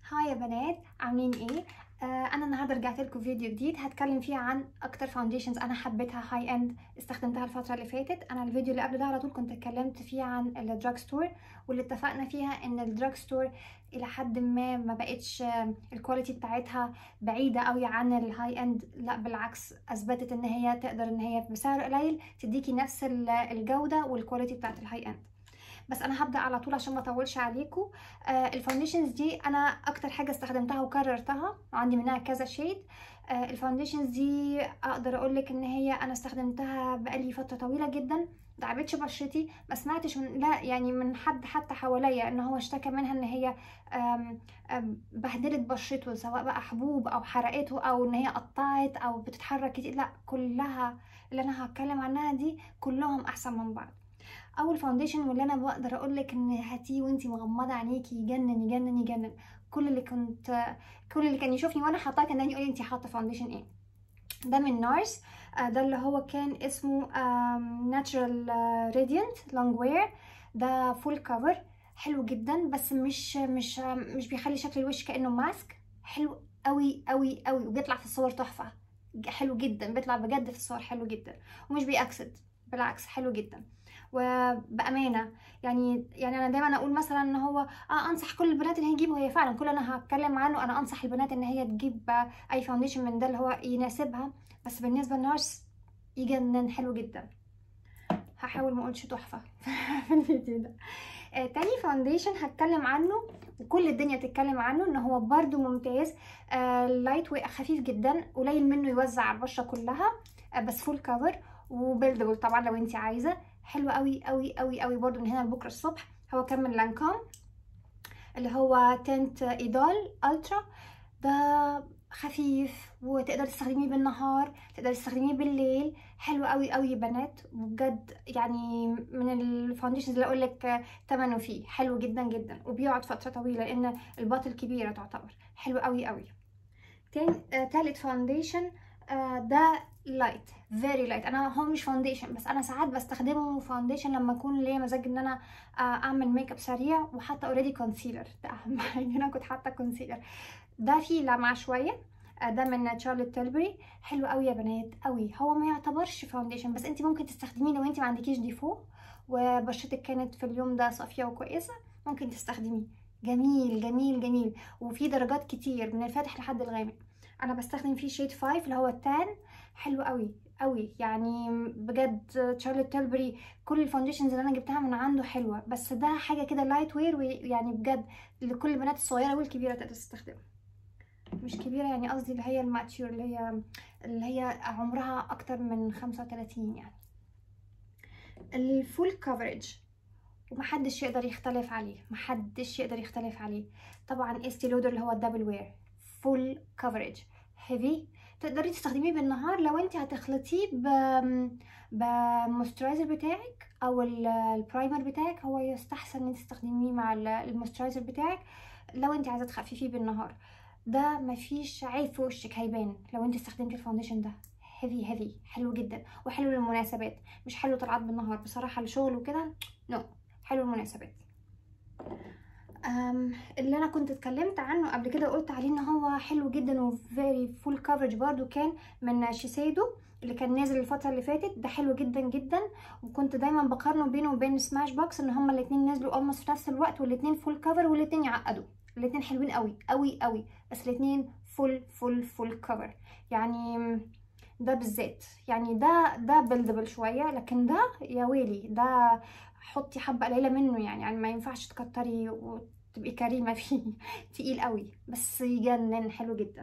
هاي يا بنات عاملين ايه آه انا النهارده رجعت لكم فيديو جديد هتكلم فيه عن اكتر فاونديشنز انا حبيتها هاي اند استخدمتها الفتره اللي فاتت انا الفيديو اللي قبل ده على طول كنت اتكلمت فيه عن الدراج ستور واللي اتفقنا فيها ان الدراج ستور الى حد ما ما بقتش آه، الكواليتي بتاعتها بعيده قوي عن الهاي اند لا بالعكس اثبتت ان هي تقدر ان هي بسعر قليل تديكي نفس ال- الجوده والكواليتي بتاعت الهاي اند بس انا هبدا على طول عشان ما اطولش عليكم آه الفاونديشنز دي انا اكتر حاجه استخدمتها وكررتها وعندي منها كذا شيد آه الفاونديشنز دي اقدر اقول لك ان هي انا استخدمتها بقالي فتره طويله جدا ما تعبتش بشرتي ما سمعتش من لا يعني من حد حتى حواليا ان هو اشتكى منها ان هي آم، آم، بهدلت بشرته سواء بقى حبوب او حرقته او ان هي قطعت او بتتحرك كتير لا كلها اللي انا هتكلم عنها دي كلهم احسن من بعض اول فاونديشن واللي انا بقدر اقول لك ان هاتيه وانتي مغمضه عينيكي يجنن يجنن يجنن كل اللي كنت كل اللي كان يشوفني وانا حاطاه كان يقول لي انتي حاطه فاونديشن ايه ده من نارس آه، ده اللي هو كان اسمه ناتشرال راديانت لونج وير ده فول كفر حلو جدا بس مش مش مش بيخلي شكل الوش كانه ماسك حلو قوي قوي قوي وبيطلع في الصور تحفه حلو جدا بيطلع بجد في الصور حلو جدا ومش بيأكسد بالعكس حلو جدا وبامانه يعني يعني انا دايما اقول مثلا ان هو اه انصح كل البنات اللي هيجيبوا هي فعلا كل اللي انا هتكلم عنه انا انصح البنات ان هي تجيب آه، اي فاونديشن من ده اللي هو يناسبها بس بالنسبه لنارس يجنن حلو جدا هحاول ما اقولش تحفه في الفيديو ده آه تاني فاونديشن هتكلم عنه وكل الدنيا تتكلم عنه ان هو برده ممتاز آه لايت ويت خفيف جدا قليل منه يوزع على البشره كلها آه بس فول كفر وبيلدبل طبعا لو انت عايزه حلو قوي قوي قوي قوي برده من هنا لبكره الصبح هو كان من لانكوم اللي هو تنت ايدال الترا ده خفيف وتقدر تستخدميه بالنهار تقدر تستخدميه بالليل حلو قوي قوي يا بنات وبجد يعني من الفاونديشنز اللي اقول لك ثمنه فيه حلو جدا جدا وبيقعد فتره طويله لان الباطل كبيره تعتبر حلو قوي قوي تاني آه، تالت فاونديشن آه، ده لايت فيري لايت انا هو مش فاونديشن بس انا ساعات بستخدمه فاونديشن لما اكون ليا مزاج ان انا آه، اعمل ميك اب سريع وحاطه اوريدي كونسيلر ده اهم حاجه انا كنت حاطه كونسيلر ده فيه لمعه شويه آه، ده من شارلوت تيلبري حلو قوي يا بنات قوي هو ما يعتبرش فاونديشن بس انت ممكن تستخدميه لو انت ما عندكيش ديفو وبشرتك كانت في اليوم ده صافيه وكويسه ممكن تستخدميه جميل جميل جميل وفي درجات كتير من الفاتح لحد الغامق انا بستخدم فيه شيد 5 اللي هو التان حلو قوي قوي يعني بجد شارلوت تيلبري كل الفاونديشنز اللي انا جبتها من عنده حلوه بس ده حاجه كده لايت وير ويعني بجد لكل البنات الصغيره والكبيره تقدر تستخدمه مش كبيره يعني قصدي اللي هي الماتشور اللي هي اللي هي عمرها اكتر من 35 يعني الفول كفرج ومحدش يقدر يختلف عليه محدش يقدر يختلف عليه طبعا استي لودر اللي هو الدبل وير فول كفرج هيفي تقدري تستخدميه بالنهار لو انت هتخلطيه ب بموسترايزر بتاعك او ال- البرايمر بتاعك هو يستحسن ان انت تستخدميه مع ال- الموسترايزر بتاعك لو انت عايزه تخففيه بالنهار ده مفيش عيب في وشك هيبان لو انت استخدمتي الفاونديشن ده هيفي هيفي حلو جدا وحلو للمناسبات مش حلو طلعات بالنهار بصراحه الشغل وكده نو حلو المناسبات أم اللي انا كنت اتكلمت عنه قبل كده وقلت عليه ان هو حلو جدا وفيري فول كفرج برضو كان من شيسيدو اللي كان نازل الفترة اللي فاتت ده حلو جدا جدا وكنت دايما بقارنه بينه وبين سماش بوكس ان هما الاتنين نزلوا اولموست في نفس الوقت والاتنين فول كفر والاتنين يعقدوا الاتنين حلوين قوي قوي قوي بس الاتنين فول فول فول كفر يعني ده بالذات يعني ده ده بيلدبل شويه لكن ده يا ويلي ده حطي حبه قليله منه يعني يعني ما ينفعش تكتري وتبقي كريمه فيه تقيل قوي بس يجنن حلو جدا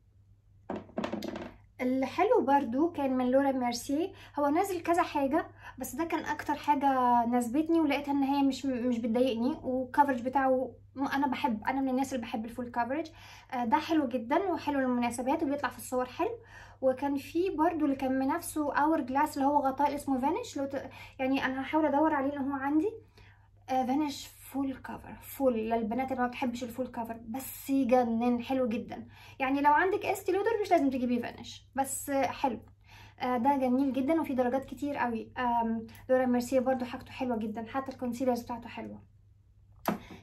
الحلو برضو كان من لورا ميرسي هو نازل كذا حاجه بس ده كان اكتر حاجه ناسبتني ولقيتها ان هي مش مش بتضايقني والكفرج بتاعه انا بحب انا من الناس اللي بحب الفول كفرج ده حلو جدا وحلو للمناسبات وبيطلع في الصور حلو وكان في برضو اللي كان بنفسه اور جلاس اللي هو غطاء اسمه فانيش لو ت... يعني انا هحاول ادور عليه ان هو عندي آه فانيش فول كفر فول للبنات اللي ما بتحبش الفول كفر بس يجنن حلو جدا يعني لو عندك استي لودر مش لازم تجيبي فانيش بس آه حلو آه ده جميل جدا وفي درجات كتير قوي لورا ميرسيه برضو حاجته حلوه جدا حتى الكونسيلرز بتاعته حلوه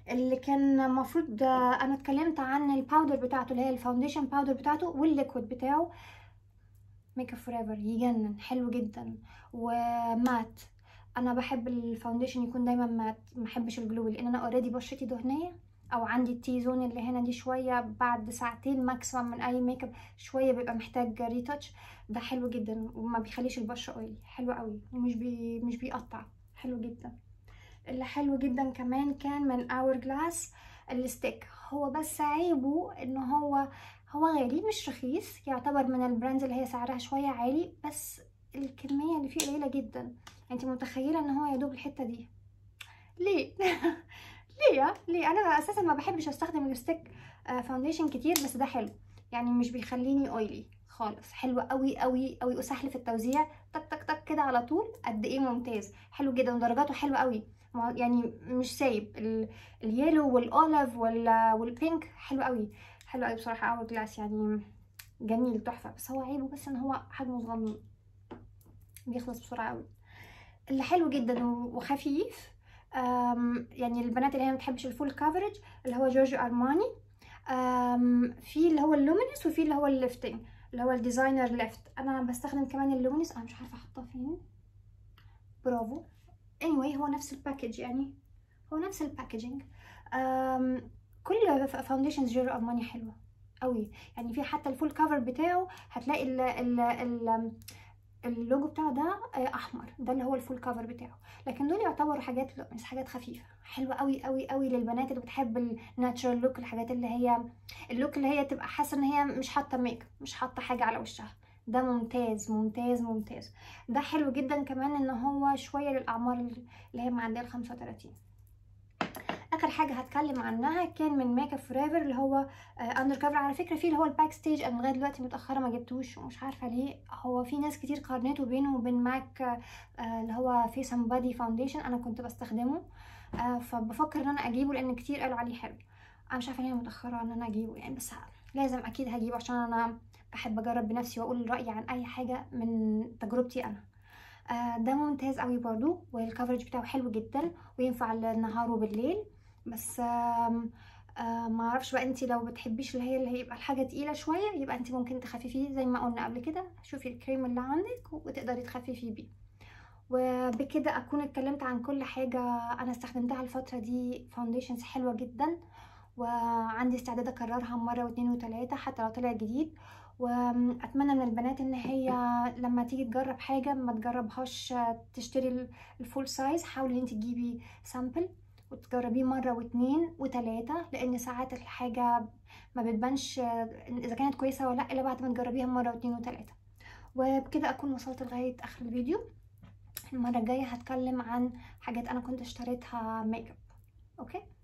اللي كان المفروض انا اتكلمت عن الباودر بتاعته اللي هي الفاونديشن باودر بتاعته والليكويد بتاعه ميك اب فور ايفر يجنن حلو جدا ومات انا بحب الفاونديشن يكون دايما مات ما بحبش الجلو لان انا اوريدي بشرتي دهنيه او عندي التي زون اللي هنا دي شويه بعد ساعتين ماكسيمم من اي ميك اب شويه بيبقى محتاج ريتاتش ده حلو جدا وما بيخليش البشره اويلي حلو قوي ومش بي مش بيقطع حلو جدا اللي حلو جدا كمان كان من اور جلاس الستيك هو بس عيبه ان هو هو غالي مش رخيص يعتبر من البراندز اللي هي سعرها شويه عالي بس الكميه اللي فيه قليله جدا انت متخيله ان هو يدوب الحته دي ليه ليه ليه انا اساسا ما بحبش استخدم الستيك فاونديشن كتير بس ده حلو يعني مش بيخليني اويلي خالص حلو قوي قوي قوي وسهل في التوزيع تك تك تك كده على طول قد ايه ممتاز حلو جدا ودرجاته حلوه قوي يعني مش سايب اليلو والاوليف والبينك حلو قوي حلو قوي بصراحه اور جلاس يعني جميل تحفه بس هو عيبه بس ان هو حجمه صغنن بيخلص بسرعه قوي اللي حلو جدا وخفيف يعني البنات اللي هي ما بتحبش الفول كفرج اللي هو جورجيو ارماني في اللي هو اللومينس وفي اللي هو الليفتنج اللي هو الديزاينر ليفت انا بستخدم كمان اللومينس انا مش عارفه احطها فين برافو anyway هو نفس الباكج يعني هو نفس الباكجينج كل فاونديشنز جورجيو ارماني حلوه قوي يعني في حتى الفول كفر بتاعه هتلاقي ال ال ال اللوجو بتاعه ده احمر ده اللي هو الفول كفر بتاعه لكن دول يعتبروا حاجات مش حاجات خفيفه حلوه قوي قوي قوي للبنات اللي بتحب الناتشرال لوك الحاجات اللي هي اللوك اللي هي تبقى حاسه ان هي مش حاطه ميك مش حاطه حاجه على وشها ده ممتاز ممتاز ممتاز ده حلو جدا كمان ان هو شويه للاعمار اللي هي معديه ال 35 اخر حاجه هتكلم عنها كان من ميك اب فور اللي هو اندر كفر على فكره في اللي هو الباك ستيج انا لغايه دلوقتي متاخره ما جبتوش ومش عارفه ليه هو في ناس كتير قارنته بينه وبين ماك اللي هو فيس اند بادي فاونديشن انا كنت بستخدمه فبفكر ان انا اجيبه لان كتير قالوا عليه حلو انا مش عارفه ليه متاخره ان انا اجيبه يعني بس لازم اكيد هجيبه عشان انا بحب اجرب بنفسي واقول رايي عن اي حاجه من تجربتي انا ده ممتاز قوي برضو والكفرج بتاعه حلو جدا وينفع النهار وبالليل بس آم آم ما اعرفش بقى انت لو بتحبيش اللي هي اللي هيبقى الحاجه تقيله شويه يبقى انت ممكن تخففيه زي ما قلنا قبل كده شوفي الكريم اللي عندك وتقدري تخففي بيه وبكده اكون اتكلمت عن كل حاجه انا استخدمتها الفتره دي فاونديشنز حلوه جدا وعندي استعداد اكررها مره واثنين وثلاثه حتى لو طلع جديد واتمنى من البنات ان هي لما تيجي تجرب حاجه ما تجربهاش تشتري الفول سايز حاولي انت تجيبي سامبل وتجربيه مره واتنين وتلاته لان ساعات الحاجه ما بتبانش اذا كانت كويسه ولا لا الا بعد ما تجربيها مره واتنين وتلاته وبكده اكون وصلت لغايه اخر الفيديو المره الجايه هتكلم عن حاجات انا كنت اشتريتها ميك اب اوكي